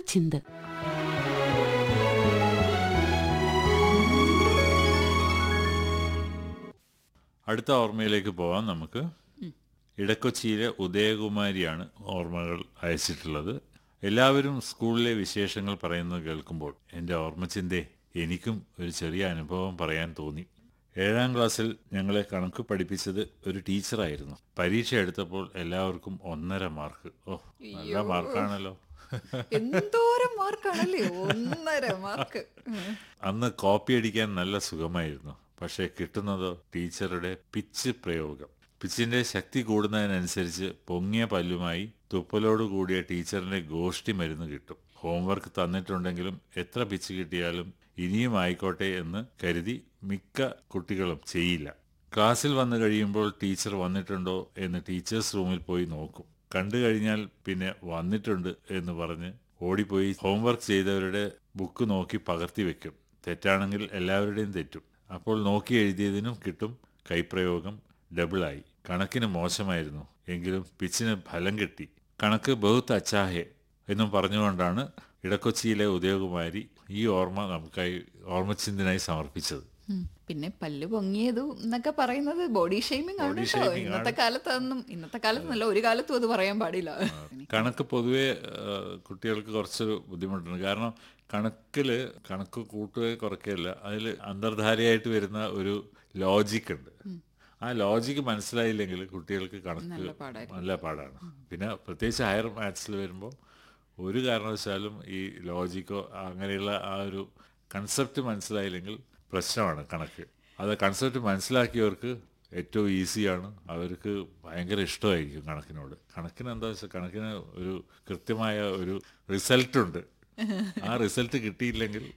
ഓർമ്മച്ചിന്ത് അടുത്ത ഓർമ്മയിലേക്ക് പോവാം നമുക്ക് ഇടക്കൊച്ചിയിലെ ഉദയകുമാരിയാണ് ഓർമ്മകൾ അയച്ചിട്ടുള്ളത് എല്ലാവരും സ്കൂളിലെ വിശേഷങ്ങൾ പറയുന്നത് കേൾക്കുമ്പോൾ എൻ്റെ ഓർമ്മച്ചിന്തേ എനിക്കും ഒരു ചെറിയ അനുഭവം പറയാൻ തോന്നി ഏഴാം ക്ലാസ്സിൽ ഞങ്ങളെ കണക്ക് പഠിപ്പിച്ചത് ഒരു ടീച്ചറായിരുന്നു പരീക്ഷ എടുത്തപ്പോൾ എല്ലാവർക്കും ഒന്നര മാർക്ക് ഓ നല്ല മാർക്കാണല്ലോ എന്തോരം മാർക്കാണല്ലേ ഒന്നര മാർക്ക് ഉം. അന്ന് കോപ്പി അടിക്കാൻ നല്ല സുഖമായിരുന്നു പക്ഷേ കിട്ടുന്നതോ ടീച്ചറുടെ പിച്ച് പ്രയോഗം പിച്ചിന്റെ ശക്തി കൂടുന്നതിനനുസരിച്ച് പൊങ്ങിയ പല്ലുമായി തുപ്പലോട് കൂടിയ ടീച്ചറിന്റെ ഗോഷ്ടി മരുന്ന് കിട്ടും ഹോംവർക്ക് തന്നിട്ടുണ്ടെങ്കിലും എത്ര പിച്ച് കിട്ടിയാലും ഇനിയും ആയിക്കോട്ടെ എന്ന് കരുതി മിക്ക കുട്ടികളും ചെയ്യില്ല ക്ലാസ്സിൽ വന്നു കഴിയുമ്പോൾ ടീച്ചർ വന്നിട്ടുണ്ടോ എന്ന് ടീച്ചേഴ്സ് റൂമിൽ പോയി നോക്കും കണ്ടു കഴിഞ്ഞാൽ പിന്നെ വന്നിട്ടുണ്ട് എന്ന് പറഞ്ഞ് ഓടിപ്പോയി ഹോംവർക്ക് ചെയ്തവരുടെ ബുക്ക് നോക്കി പകർത്തി വെക്കും തെറ്റാണെങ്കിൽ എല്ലാവരുടെയും തെറ്റും അപ്പോൾ നോക്കി എഴുതിയതിനും കിട്ടും കൈപ്രയോഗം ഡബിളായി കണക്കിന് മോശമായിരുന്നു എങ്കിലും പിച്ചിന് ഫലം കിട്ടി കണക്ക് ബഹുത്ത് അച്ചാഹെ എന്നും പറഞ്ഞുകൊണ്ടാണ് ഇടക്കൊച്ചിയിലെ ഉദയകുമാരി ഈ ഓർമ്മ നമുക്കായി ഓർമ്മച്ചിന്തിനായി സമർപ്പിച്ചത് ഉം. പിന്നെ പല്ല് പൊങ്ങിയതു എന്നൊക്കെ പറയുന്നത് ബോഡി ഷെയ്മിങ് ആണ് Body കേട്ടോ shaming ഇന്നത്തെ ആണ്. കാലത്ത് അതൊന്നും ഇന്നത്തെ കാലത്തൊന്നല്ല ഒരു കാലത്തും അത് പറയാൻ പാടില്ല കണക്ക് പൊതുവെ ആ, കുട്ടികൾക്ക് കുറച്ചൊരു ബുദ്ധിമുട്ടുണ്ട് കാരണം കണക്കിൽ കണക്ക് കൂട്ടുക കുറയ്ക്കുകയല്ല അതിൽ അന്തർധാരയായിട്ട് വരുന്ന ഒരു ലോജിക് ഉണ്ട് ആ ലോജിക്ക് മനസ്സിലായില്ലെങ്കിൽ കുട്ടികൾക്ക് കണക്ക് നല്ല പാടായിരിക്കും. നല്ല പാടാണ് പിന്നെ പ്രത്യേകിച്ച് ഹയർ മാത്സിൽ വരുമ്പോൾ ഒരു കാരണവശാലും ഈ ലോജിക്കോ അങ്ങനെയുള്ള ആ ഒരു കൺസെപ്റ്റ് മനസ്സിലായില്ലെങ്കിൽ പ്രശ്നമാണ് കണക്ക് അത് കൺസെപ്റ്റ് മനസ്സിലാക്കിയവർക്ക് ഏറ്റവും ഈസിയാണ് അവർക്ക് ഭയങ്കര ഇഷ്ടമായിരിക്കും കണക്കിനോട് കണക്കിന് എന്താ വെച്ചാൽ കണക്കിന് ഒരു കൃത്യമായ ഒരു റിസൾട്ട് ഉണ്ട് ആ റിസൾട്ട് കിട്ടിയില്ലെങ്കിൽ